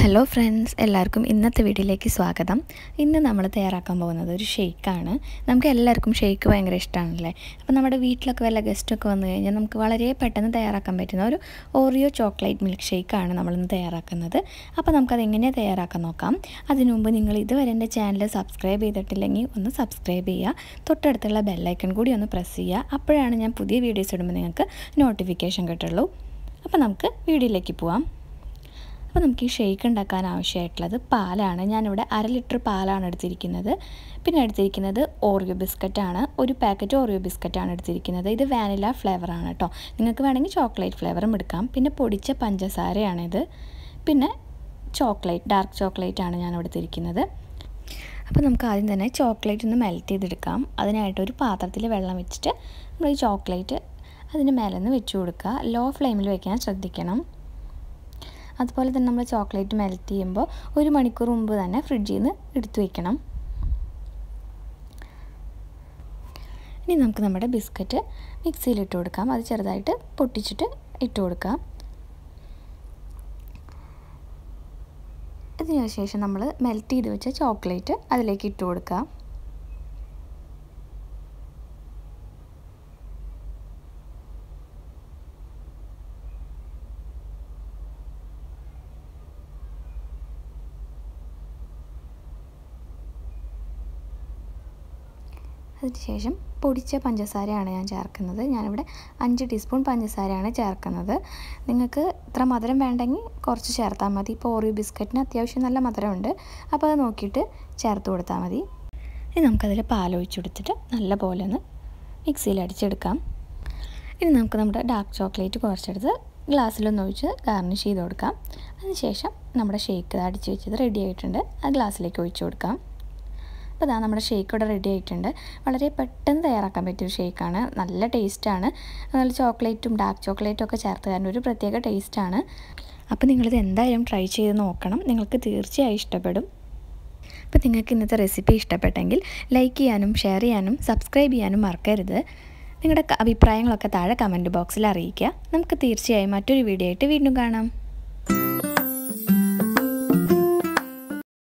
hello friends എല്ലാവർക്കും ഇന്നത്തെ വീഡിയോയിലേക്ക് സ്വാഗതം ഇന്ന് നമ്മൾ തയ്യാറാക്കാൻ പോകുന്നത് ഒരു ഷേക്കാണ് നമുക്ക് എല്ലാവർക്കും ഷേക്ക് ഭയങ്കര ഇഷ്ടമാണല്ലേ അപ്പോൾ നമ്മുടെ വീട്ടിലൊക്കെ വല്ല ഗസ്റ്റൊക്കെ വന്നു കഴിഞ്ഞാൽ നമുക്ക് വളരെ പെട്ടെന്ന് തയ്യാറാക്കാൻ പറ്റുന്ന ഒരു ഓറിയോ ചോക്ലേറ്റ് മിൽക്ക് ഷേക്കാണ് നമ്മളിന്ന് തയ്യാറാക്കുന്നത് അപ്പോൾ നമുക്കത് എങ്ങനെയാണ് തയ്യാറാക്കാൻ നോക്കാം അതിനു മുമ്പ് നിങ്ങൾ ഇതുവരെ എൻ്റെ ചാനൽ സബ്സ്ക്രൈബ് ചെയ്തിട്ടില്ലെങ്കിൽ ഒന്ന് സബ്സ്ക്രൈബ് ചെയ്യുക തൊട്ടടുത്തുള്ള ബെല്ലൈക്കൺ കൂടി ഒന്ന് പ്രസ് ചെയ്യുക അപ്പോഴാണ് ഞാൻ പുതിയ വീഡിയോസ് ഇടുമ്പോൾ നിങ്ങൾക്ക് നോട്ടിഫിക്കേഷൻ കിട്ടുള്ളൂ അപ്പോൾ നമുക്ക് വീഡിയോയിലേക്ക് പോവാം അപ്പോൾ നമുക്ക് ഈ ഷേക്ക് ഉണ്ടാക്കാൻ ആവശ്യമായിട്ടുള്ളത് പാലാണ് ഞാനിവിടെ അര ലിറ്റർ പാലാണ് എടുത്തിരിക്കുന്നത് പിന്നെ എടുത്തിരിക്കുന്നത് ഓറിയോ ബിസ്ക്കറ്റാണ് ഒരു പാക്കറ്റ് ഓറിയോ ബിസ്ക്കറ്റാണ് എടുത്തിരിക്കുന്നത് ഇത് വാനില ഫ്ലേവറാണ് കേട്ടോ നിങ്ങൾക്ക് വേണമെങ്കിൽ ചോക്ലേറ്റ് ഫ്ലേവറും എടുക്കാം പിന്നെ പൊടിച്ച പഞ്ചസാരയാണിത് പിന്നെ ചോക്ലേറ്റ് ഡാർക്ക് ചോക്ലേറ്റ് ആണ് ഞാൻ എടുത്തിരിക്കുന്നത് അപ്പോൾ നമുക്ക് ആദ്യം തന്നെ ചോക്ലേറ്റ് ഒന്ന് മെൽറ്റ് ചെയ്തെടുക്കാം അതിനായിട്ട് ഒരു പാത്രത്തിൽ വെള്ളം വെച്ചിട്ട് നമ്മൾ ഈ ചോക്ലേറ്റ് അതിന് മേലെ നിന്ന് വെച്ച് കൊടുക്കുക ലോ ഫ്ലെയിമിൽ വെക്കാൻ ശ്രദ്ധിക്കണം അതുപോലെ തന്നെ നമ്മൾ ചോക്ലേറ്റ് മെൽറ്റ് ചെയ്യുമ്പോൾ ഒരു മണിക്കൂർ മുമ്പ് തന്നെ ഫ്രിഡ്ജിൽ നിന്ന് എടുത്തു വയ്ക്കണം ഇനി നമുക്ക് നമ്മുടെ ബിസ്ക്കറ്റ് മിക്സിയിൽ ഇട്ട് കൊടുക്കാം അത് ചെറുതായിട്ട് പൊട്ടിച്ചിട്ട് ഇട്ട് കൊടുക്കാം അതിന് ശേഷം നമ്മൾ മെൽറ്റ് ചെയ്ത് വെച്ച ചോക്ലേറ്റ് അതിലേക്ക് ഇട്ട് കൊടുക്കാം അതിനുശേഷം പൊടിച്ച പഞ്ചസാരയാണ് ഞാൻ ചേർക്കുന്നത് ഞാനിവിടെ അഞ്ച് ടീസ്പൂൺ പഞ്ചസാരയാണ് ചേർക്കുന്നത് നിങ്ങൾക്ക് ഇത്ര മധുരം വേണ്ടെങ്കിൽ കുറച്ച് ചേർത്താൽ മതി ഇപ്പോൾ ഓറിയോ ബിസ്ക്കറ്റിന് അത്യാവശ്യം നല്ല മധുരമുണ്ട് അപ്പോൾ അത് നോക്കിയിട്ട് ചേർത്ത് കൊടുത്താൽ മതി ഇനി നമുക്കതിൽ പാലൊഴിച്ച് കൊടുത്തിട്ട് നല്ല പോലെ ഒന്ന് മിക്സിയിൽ അടിച്ചെടുക്കാം ഇനി നമുക്ക് നമ്മുടെ ഡാർക്ക് ചോക്ലേറ്റ് കുറച്ചെടുത്ത് ഗ്ലാസ്സിലൊന്ന് ഒഴിച്ച് ഗാർണിഷ് ചെയ്ത് കൊടുക്കാം അതിനുശേഷം നമ്മുടെ ഷേക്ക് അടിച്ച് വെച്ചത് റെഡി ആയിട്ടുണ്ട് ആ ഗ്ലാസ്സിലേക്ക് ഒഴിച്ച് കൊടുക്കാം അപ്പോൾ ഇതാ നമ്മുടെ ഷേക്ക് ഇവിടെ റെഡി ആയിട്ടുണ്ട് വളരെ പെട്ടെന്ന് തയ്യാറാക്കാൻ പറ്റിയൊരു ഷേക്കാണ് നല്ല ടേസ്റ്റാണ് നല്ല ചോക്ലേറ്റും ഡാർക്ക് ചോക്ലേറ്റും ഒക്കെ ചേർത്ത് കാരണം ഒരു പ്രത്യേക ടേസ്റ്റാണ് അപ്പോൾ നിങ്ങളിത് എന്തായാലും ട്രൈ ചെയ്ത് നോക്കണം നിങ്ങൾക്ക് തീർച്ചയായും ഇഷ്ടപ്പെടും അപ്പോൾ നിങ്ങൾക്ക് ഇന്നത്തെ റെസിപ്പി ഇഷ്ടപ്പെട്ടെങ്കിൽ ലൈക്ക് ചെയ്യാനും ഷെയർ ചെയ്യാനും സബ്സ്ക്രൈബ് ചെയ്യാനും മറക്കരുത് നിങ്ങളുടെ അഭിപ്രായങ്ങളൊക്കെ താഴെ കമൻറ്റ് ബോക്സിൽ അറിയിക്കുക നമുക്ക് തീർച്ചയായും മറ്റൊരു വീഡിയോ ആയിട്ട് വീണ്ടും കാണാം